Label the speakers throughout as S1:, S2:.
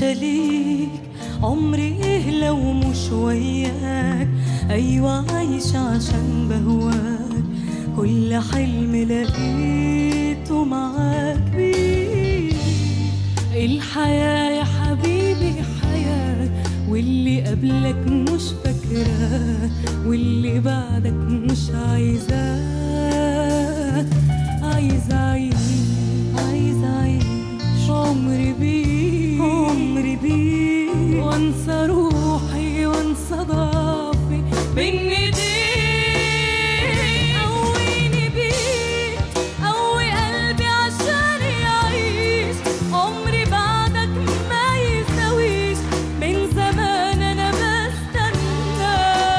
S1: شليك عمري إيه لو مش وياك أيوة عايش عشان بهواك كل حلم لقيته معاك بيه الحياة يا حبيبي حياة واللي قبلك مش فاكراه واللي بعدك مش عايزاه عايز أعيش عايز أعيش عمري بيه عمري بيه وانسى روحي وانسى ضعفي بين ايديك قويني بيه قوي قلبي عشان يعيش عمري بعدك ما يساويش من زمان انا بستنى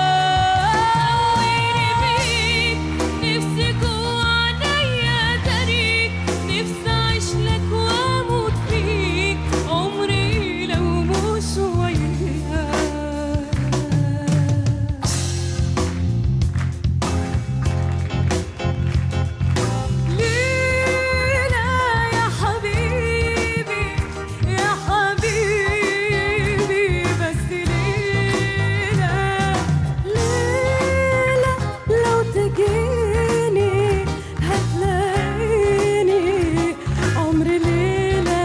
S1: قويني بيك نفسي جوا عينيا تاريك نفسي اعيش لك واموت فيك عمري لو مش وياك ليلى يا حبيبي يا حبيبي بس ليلى ليلى لو تجيني هتلاقيني عمري ليلى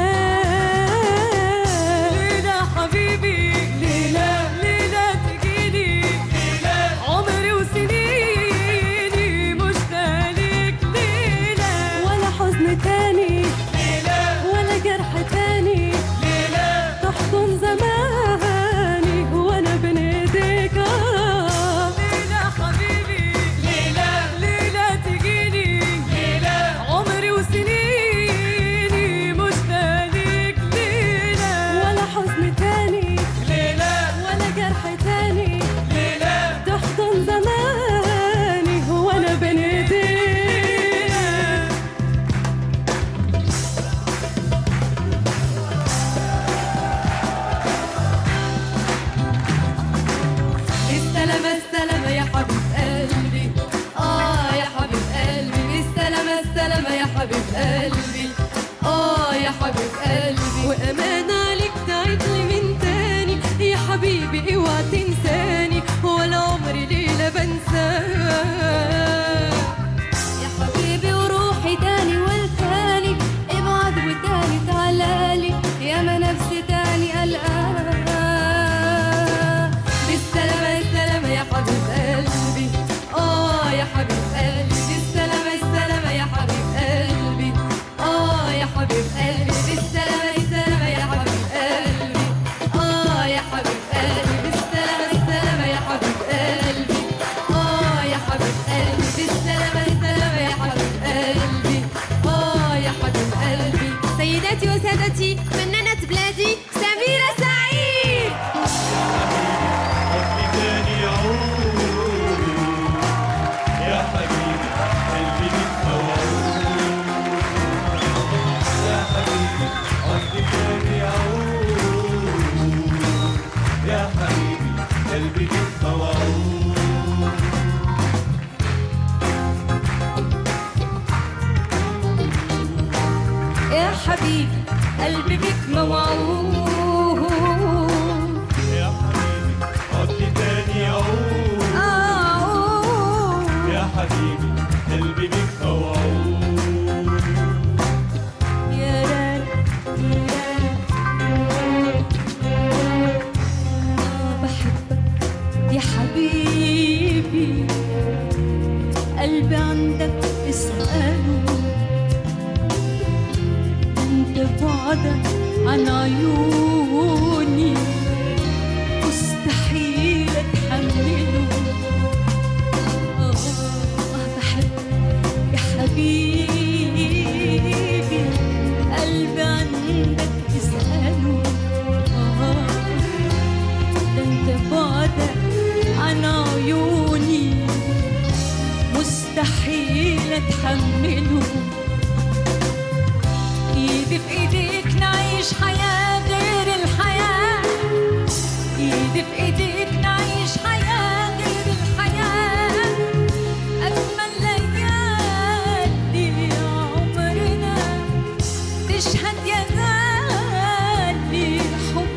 S1: ليلى حبيبي ليلى ليلى تجيني ليلى عمري وسنيني مشتاق ليك ليلى ولا حزن تاني ليلى ولا جرح تاني ليلى تحضن زماني وانا بين ايديك آه. ليلى حبيبي ليلى ليلى تجيني ليلى عمري وسنيني مشتاق ليك ليلى ولا حزن تاني ليلى ولا جرح تاني ليلى تحضن زماني وانا بين ايديك
S2: السلامة السلامة يا حبيب قلبي آه يا حبيب قلبي السلامة السلامة يا حبيب قلبي آه يا حبيب قلبي
S1: وأمان عليك تعيد لي من تاني يا حبيبي اوعى تنساني ولا عمري ليلة بنساك
S2: يا حبيبي وروحي تاني والتاني ابعد وتاني تعالالي يا ما نفسي تاني قلقان بالسلامة السلامة يا حبيب قلبي آه يا حبيب قلبي بالسلامة السلامة يا حبيب قلبي آه يا حبيب قلبي بالسلامة السلامة يا حبيب قلبي آه يا حبيب قلبي بالسلامة السلامة يا حبيب قلبي آه يا حبيب قلبي بالسلامة السلامة يا حبيب قلبي آه يا حبيب قلبي
S3: سيداتي وسادتي فنانة بلادي سميرة سعيد
S4: حبي تاني يعود يا حبيبي قلبي بيك موعود يا حبيبي حبي تاني يعود يا حبيبي قلبي بيك موعود
S1: يا حبيبي قلبي بك موعود
S4: يا حبيبي حبي تاني يعود
S1: أعود
S4: يا حبيبي قلبي بيك موعود
S1: يا راني يا بحبك يا حبيبي قلبي عندك اسأله انت بعدك عن عيوني مستحيل اتحمله آه بحبك يا حبيبي قلبي عندك اسأله آه ده انت بعدك عن عيوني مستحيل اتحمله ايدي في ايديك نعيش حياة غير الحياة ايدي في ايديك نعيش حياة غير الحياة اجمل ليالي عمرنا تشهد يا غالي حب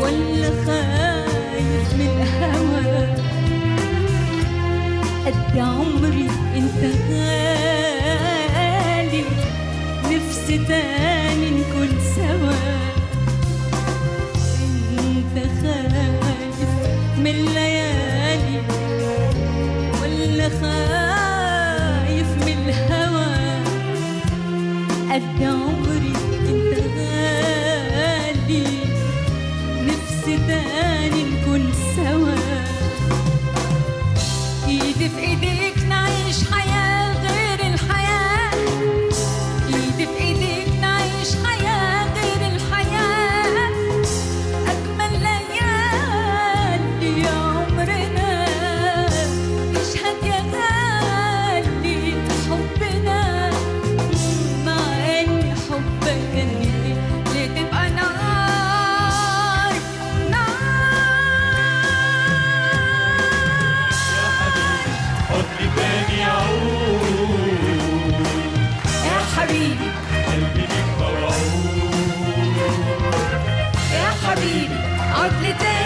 S1: ولا خايف من الهوى قد عمري انت غالي نفسي تاني نكون سوا انت خايف من الليالي ولا خايف من الهوى قد عمري انت غالي نفسي تاني نكون سوا ايدي في ايديك نعيش حياة غير الحياة ايدي في ايديك نعيش حياة غير الحياة أجمل ليالي عمرنا نشهد يا غالي حبنا مع إن حبك اللي لتبقى نار نار
S4: يا حبيبي حضني تاني يعود
S1: يا حبيبي
S4: قلبي بيك موعود
S1: يا حبيبي عد لي تاني